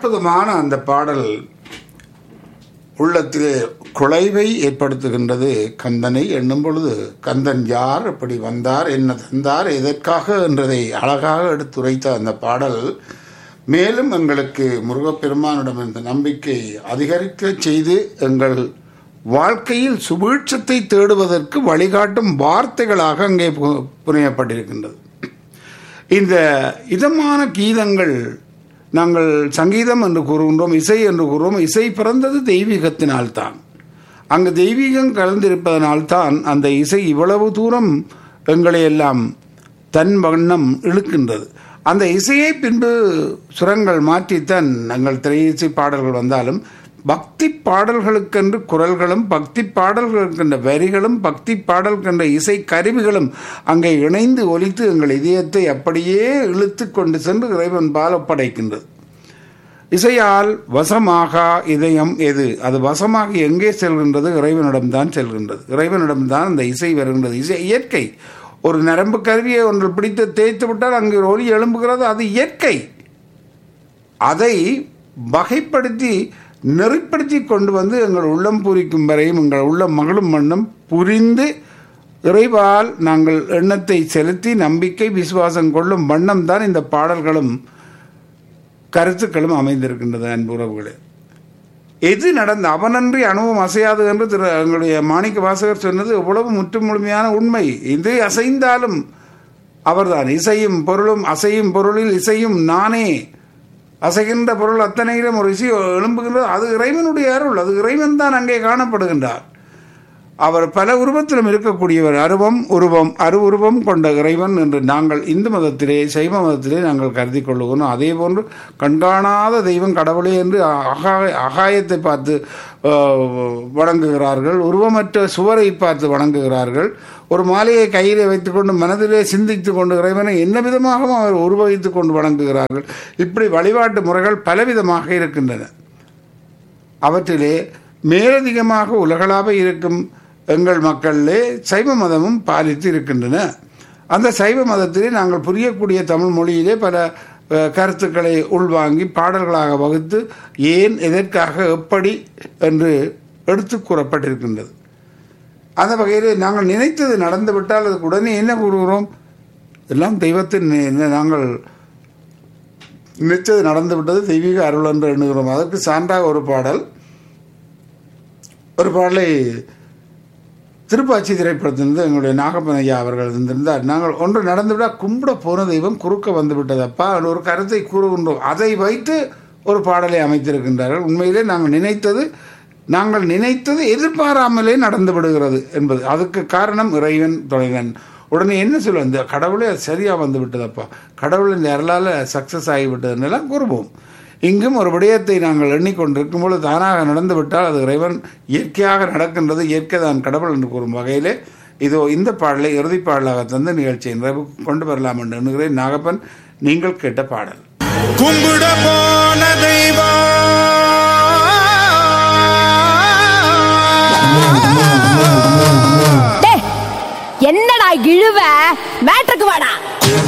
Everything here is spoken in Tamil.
அற்புதமான அந்த பாடல் உள்ளத்திலே குலைவை ஏற்படுத்துகின்றது கந்தனை எண்ணும் பொழுது கந்தன் யார் எப்படி வந்தார் என்ன தந்தார் எதற்காக என்றதை அழகாக எடுத்துரைத்த அந்த பாடல் மேலும் எங்களுக்கு முருகப்பெருமானிடம் இந்த நம்பிக்கை அதிகரிக்க செய்து எங்கள் வாழ்க்கையில் சுபீட்சத்தை தேடுவதற்கு வழிகாட்டும் வார்த்தைகளாக அங்கே பு- புனையப்பட்டிருக்கின்றது இந்த இதமான கீதங்கள் நாங்கள் சங்கீதம் என்று கூறுகின்றோம் இசை என்று கூறுவோம் இசை பிறந்தது தெய்வீகத்தினால்தான் அங்கு தெய்வீகம் கலந்திருப்பதனால்தான் அந்த இசை இவ்வளவு தூரம் எங்களை எல்லாம் தன் வண்ணம் இழுக்கின்றது அந்த இசையை பின்பு சுரங்கள் மாற்றித்தான் நாங்கள் திரையிசை பாடல்கள் வந்தாலும் பக்தி பாடல்களுக்கென்று குரல்களும் பக்தி பாடல்களுக்கென்ற வரிகளும் பக்தி பாடல்கென்ற இசை கருவிகளும் அங்கே இணைந்து ஒலித்து எங்கள் இதயத்தை அப்படியே இழுத்து கொண்டு சென்று இறைவன் பால் ஒப்படைக்கின்றது இசையால் வசமாகா இதயம் எது அது வசமாக எங்கே செல்கின்றது இறைவனிடம்தான் செல்கின்றது இறைவனிடம்தான் அந்த இசை வருகின்றது இசை இயற்கை ஒரு நரம்பு கருவியை ஒன்று பிடித்து தேய்த்து விட்டால் அங்கு ஒலி எழும்புகிறது அது இயற்கை அதை வகைப்படுத்தி நெறிப்படுத்தி கொண்டு வந்து எங்கள் உள்ளம் பூரிக்கும் வரையும் எங்கள் உள்ளம் மகளும் மண்ணும் புரிந்து இறைவால் நாங்கள் எண்ணத்தை செலுத்தி நம்பிக்கை விசுவாசம் கொள்ளும் வண்ணம் தான் இந்த பாடல்களும் கருத்துக்களும் அமைந்திருக்கின்றது அன்புறவுகளே எது நடந்த அவனன்றி அணுவும் அசையாது என்று திரு எங்களுடைய மாணிக்க வாசகர் சொன்னது எவ்வளவு முற்று முழுமையான உண்மை இது அசைந்தாலும் அவர்தான் இசையும் பொருளும் அசையும் பொருளில் இசையும் நானே அசைகின்ற பொருள் அத்தனையிலும் ஒரு இசை எழும்புகின்றது அது இறைவனுடைய அருள் அது இறைவன் தான் அங்கே காணப்படுகின்றார் அவர் பல உருவத்திலும் இருக்கக்கூடியவர் அருவம் உருவம் அரு உருவம் கொண்ட இறைவன் என்று நாங்கள் இந்து மதத்திலே சைவ மதத்திலே நாங்கள் கருதி கொள்ளுகிறோம் அதே போன்று கண்காணாத தெய்வம் கடவுளே என்று அகாய அகாயத்தை பார்த்து ஆஹ், வணங்குகிறார்கள் உருவமற்ற சுவரை பார்த்து வணங்குகிறார்கள் ஒரு மாலையை கையிலே வைத்துக்கொண்டு மனதிலே சிந்தித்து கொண்டு இறைவனை என்ன விதமாகவும் அவர் உருவகித்துக் கொண்டு வணங்குகிறார்கள் இப்படி வழிபாட்டு முறைகள் பலவிதமாக இருக்கின்றன அவற்றிலே மேலதிகமாக உலகளாவ இருக்கும் எங்கள் மக்களிலே சைவ மதமும் பாலித்து இருக்கின்றன அந்த சைவ மதத்திலே நாங்கள் புரியக்கூடிய தமிழ் மொழியிலே பல அஹ், கருத்துக்களை உள்வாங்கி பாடல்களாக வகுத்து ஏன் எதற்காக எப்படி என்று எடுத்து கூறப்பட்டிருக்கின்றது அந்த வகையில் நாங்கள் நினைத்தது நடந்துவிட்டால் அதுக்கு உடனே என்ன கூறுகிறோம் எல்லாம் தெய்வத்தின் நி- நாங்கள் நினைத்தது நடந்து விட்டது தெய்வீக அருள் என்று எண்ணுகிறோம் அதற்கு சான்றாக ஒரு பாடல் ஒரு பாடலை திருப்பாச்சி திரைப்படத்திலிருந்து எங்களுடைய நாகப்பன் ஐயா அவர்கள் இருந்திருந்தார் நாங்கள் ஒன்று நடந்துவிட்டால் கும்பிட போன தெய்வம் குறுக்க வந்து விட்டதப்பா என்று ஒரு கருத்தை கூறுகின்றோம் அதை வைத்து ஒரு பாடலை அமைத்திருக்கின்றார்கள் உண்மையிலே நாங்கள் நினைத்தது நாங்கள் நினைத்தது எதிர்பாராமலே நடந்து விடுகிறது என்பது அதுக்கு காரணம் இறைவன் துணைவன் உடனே என்ன சொல்லுவோம் இந்த கடவுளே அது சரியா வந்து விட்டதப்பா கடவுள் இந்த அருளால் சக்சஸ் ஆகிவிட்டதுன்னெல்லாம் கூறுவோம் இங்கும் ஒரு விடயத்தை நாங்கள் எண்ணிக்கொண்டிருக்கும் பொழுது தானாக நடந்து விட்டால் அது இறைவன் இயற்கையாக நடக்கின்றது இயற்கை தான் கடவுள் என்று கூறும் வகையிலே இதோ இந்த பாடலை இறுதிப் பாடலாக தந்து நிகழ்ச்சியை நிறைவு கொண்டு வரலாம் என்று எண்ணுகிறேன் நாகப்பன் நீங்கள் கேட்ட பாடல் கும்பிட போன